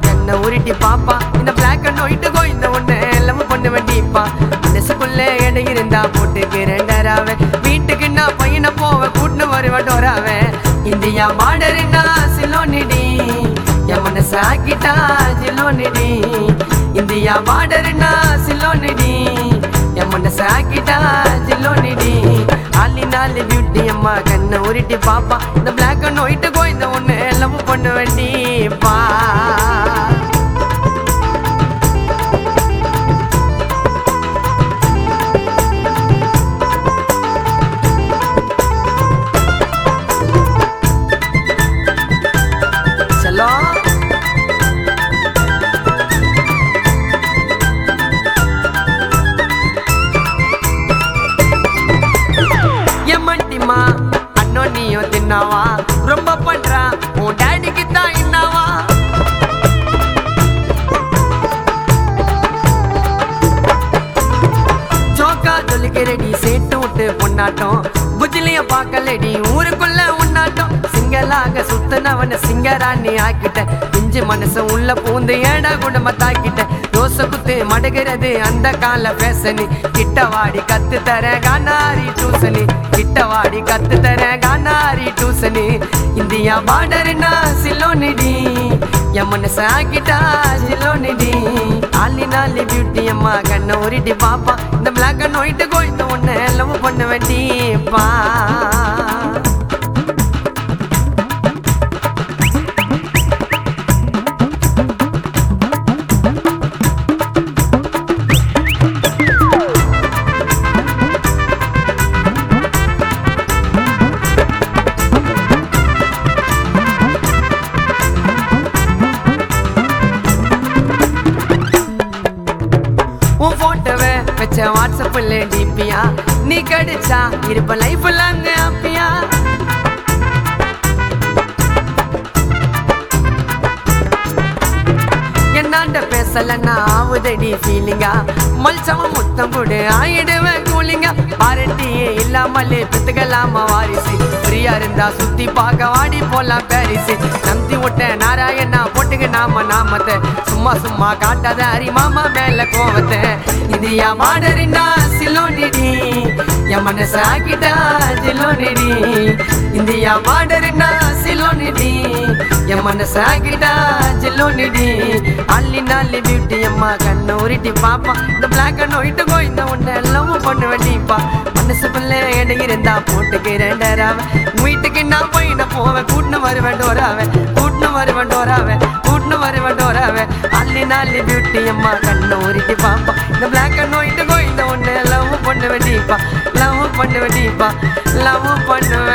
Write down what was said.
கண்ணை உருட்டி பாப்பா இந்த பிளாக் அண்ட் ஒயிட்டு கோயிந்த ஒண்ணு எல்லாம் பண்ண வேண்டிப்பா மனசுக்குள்ள இடம் இருந்தா போட்டுக்கு ரெண்டராவே வீட்டுக்கு நான் பையனை போவ கூட்டு வருவேன் டோராவே இந்தியா மாடருன்னா சிலோனிடி என் மனசு ஆக்கிட்டா சிலோனிடி இந்தியா பார்டர்னா சிலோனிடி என் மனசு ஆக்கிட்டா சிலோனிடி ஆலி நாலு பியூட்டி அம்மா கண்ணை உருட்டி பாப்பா இந்த பிளாக் அண்ட் ஒயிட்டு கோயிந்த ஒண்ணு லவ் பண்ண வேண்டிப்பா செல்லம் எம்மண்டிமா அண்ணோ நீயும் தின்னாவா ரொம்ப பண்றா உன் டேடிக்கு தான் என்னவா சோக்கா சொல்லிக்கிறடி சேட்டு விட்டு பொண்ணாட்டம் புஜிலிய பார்க்கலடி ஊருக்குள்ள உண்ணாட்டம் சிங்கலாக சுத்தனவன சிங்கராணி ஆக்கிட்ட பிஞ்சு மனசு உள்ள பூந்து ஏடா குடும்ப தாக்கிட்ட தோசை குத்து மடுகிறது அந்த கால பேசனி கிட்டவாடி கத்து தர கானாரி டூசனி கிட்டவாடி கத்து தர கானாரி டூசனி இந்தியா பார்டர்னா சிலோனிடி என் மனச ஆக்கிட்டா சிலோனிடி ஆலி நாலி பியூட்டி அம்மா கண்ணை உருட்டி பாப்பா இந்த பிளாக் அண்ட் ஒயிட்டு கோயிந்த ஒண்ணு லவ் பண்ண வேண்டிப்பா உன் போட்டோவை வச்ச வாட்ஸ்அப்ல டிபியா நீ கடிச்சா இருப்ப லைஃப்ல அங்க ஹாப்பியா என்னாண்ட பேசலன்னா ஆவுதடி ஃபீலிங்கா மல்சம முத்தம் கொடு ஆயிடுவேன் கூலிங்கா பாரட்டியே இல்லாமலே பெத்துக்கலாமா வாரிசு ஃப்ரீயா இருந்தா சுத்தி பார்க்க வாடி போலாம் பாரிசு நம்பி விட்ட நாராயணா போட்டுக்கு நாம நாமத்தை சும்மா சும்மா காட்டாத அரி மாமா மேல கோவத்தை இந்தியா மாடரின்னா சிலோனிடி என் மனசு ஆக்கிட்டா சிலோனிடி இந்தியா மாடரின்னா சிலோனிடி என் மனசு ஆக்கிட்டா சிலோனிடி அள்ளி நாளி பியூட்டி அம்மா கண்ணை உருட்டி பாப்பா இந்த பிளாக் அண்ட் ஒயிட்டு கோயிந்த ஒண்ணு எல்லாம் பண்ண வேண்டிப்பா மனசுக்குள்ள இடம் இருந்தா போட்டுக்கு ரெண்டராவ வீட்டுக்கு நான் போய் நான் போவேன் கூட்டினு வருவேன் டோராவ கூட்டினு வருவேன் டோராவ கூட்டினு வருவேன் டோராவ அள்ளி நாளி பியூட்டி அம்மா கண்ணை உருட்டி பாப்பா இந்த பிளாக் அண்ட் ஒயிட்டு கோயிந்த ஒண்ணு லவ் பண்ண வேண்டிப்பா லவ் பண்ண வேண்டிப்பா லவ் பண்ண